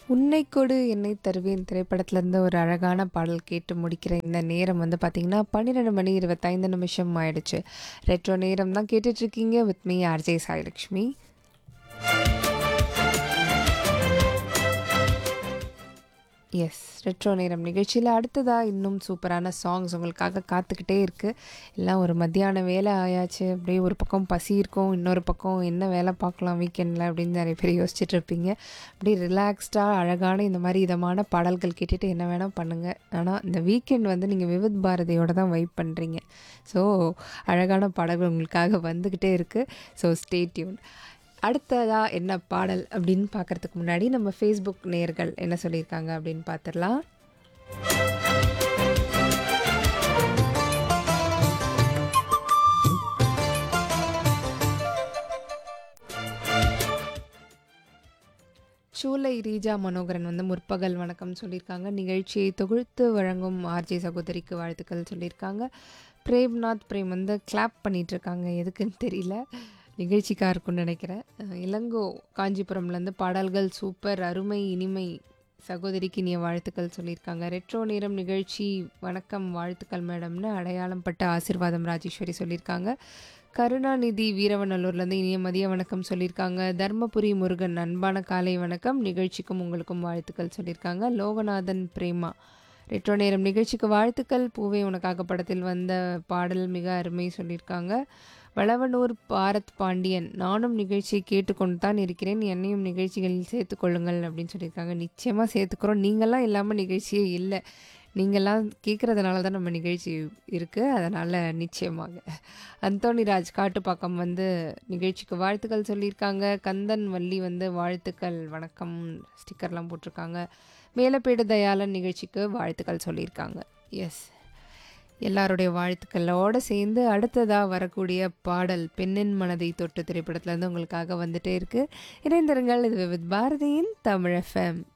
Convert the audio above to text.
உன்னை கொடு என்னை தருவேன் திரைப்படத்திலேருந்து ஒரு அழகான பாடல் கேட்டு முடிக்கிற இந்த நேரம் வந்து பார்த்திங்கன்னா பன்னிரெண்டு மணி இருபத்தைந்து நிமிஷம் ஆயிடுச்சு ரெட்ரோ நேரம் தான் கேட்டுட்ருக்கீங்க with me RJ Sailakshmi S retro நேரம் நிகழ்ச்சியில் அடுத்ததாக இன்னும் சூப்பரான சாங்ஸ் உங்களுக்காக காத்துக்கிட்டே இருக்குது எல்லாம் ஒரு மத்தியான வேலை ஆயாச்சு அப்படியே ஒரு பக்கம் பசி இருக்கும் இன்னொரு பக்கம் என்ன வேலை பார்க்கலாம் வீக்கெண்டில் அப்படின்னு நிறைய பேர் யோசிச்சுட்டு இருப்பீங்க அப்படியே ரிலாக்ஸ்டாக அழகான இந்த மாதிரி இதமான பாடல்கள் கேட்டுட்டு என்ன வேணால் பண்ணுங்கள் ஆனால் இந்த வீக்கெண்ட் வந்து நீங்கள் விவித் பாரதியோட தான் வைப் பண்ணுறீங்க ஸோ அழகான பாடல்கள் உங்களுக்காக வந்துக்கிட்டே இருக்குது ஸோ ஸ்டே டியூன் அடுத்ததாக என்ன பாடல் அப்படின்னு பார்க்குறதுக்கு முன்னாடி நம்ம ஃபேஸ்புக் நேர்கள் என்ன சொல்லியிருக்காங்க அப்படின்னு பார்த்துடலாம் சூலை ரீஜா மனோகரன் வந்து முற்பகல் வணக்கம் சொல்லியிருக்காங்க நிகழ்ச்சியை தொகுத்து வழங்கும் ஆர்ஜே சகோதரிக்கு வாழ்த்துக்கள் சொல்லியிருக்காங்க பிரேம்நாத் பிரேம் வந்து கிளாப் பண்ணிட்டு இருக்காங்க எதுக்குன்னு தெரியல நிகழ்ச்சிக்காக இருக்கும்னு நினைக்கிறேன் அஹ் இளங்கோ காஞ்சிபுரம்லேருந்து பாடல்கள் சூப்பர் அருமை இனிமை சகோதரிக்கு இனிய வாழ்த்துக்கள் சொல்லியிருக்காங்க ரெட்ரோ நேரம் நிகழ்ச்சி வணக்கம் வாழ்த்துக்கள் மேடம்னு அடையாளம் பட்ட ஆசிர்வாதம் ராஜேஸ்வரி சொல்லியிருக்காங்க கருணாநிதி வீரவநல்லூர்லேருந்து இனிய மதிய வணக்கம் சொல்லியிருக்காங்க தர்மபுரி முருகன் அன்பான காலை வணக்கம் நிகழ்ச்சிக்கும் உங்களுக்கும் வாழ்த்துக்கள் சொல்லியிருக்காங்க லோகநாதன் பிரேமா ரெட்ரோ நேரம் நிகழ்ச்சிக்கு வாழ்த்துக்கள் பூவே உனக்காக படத்தில் வந்த பாடல் மிக அருமை சொல்லியிருக்காங்க வளவனூர் பாரத் பாண்டியன் நானும் நிகழ்ச்சியை கேட்டுக்கொண்டு தான் இருக்கிறேன் என்னையும் நிகழ்ச்சிகளில் சேர்த்துக்கொள்ளுங்கள் அப்படின்னு சொல்லியிருக்காங்க நிச்சயமாக சேர்த்துக்கிறோம் நீங்கள்லாம் இல்லாமல் நிகழ்ச்சியே இல்லை நீங்கள்லாம் கேட்குறதுனால தான் நம்ம நிகழ்ச்சி இருக்குது அதனால் நிச்சயமாக அந்தோணிராஜ் காட்டுப்பாக்கம் வந்து நிகழ்ச்சிக்கு வாழ்த்துக்கள் சொல்லியிருக்காங்க கந்தன் வள்ளி வந்து வாழ்த்துக்கள் வணக்கம் ஸ்டிக்கர்லாம் போட்டிருக்காங்க மேலப்பேடு தயாளன் நிகழ்ச்சிக்கு வாழ்த்துக்கள் சொல்லியிருக்காங்க எஸ் எல்லாருடைய வாழ்த்துக்களோடு சேர்ந்து அடுத்ததாக வரக்கூடிய பாடல் பெண்ணின் மனதை தொட்டு திரைப்படத்துலேருந்து உங்களுக்காக வந்துட்டே இருக்குது இணைந்திருங்கள் இது வித் பாரதியின் தமிழ் எஃப்எம்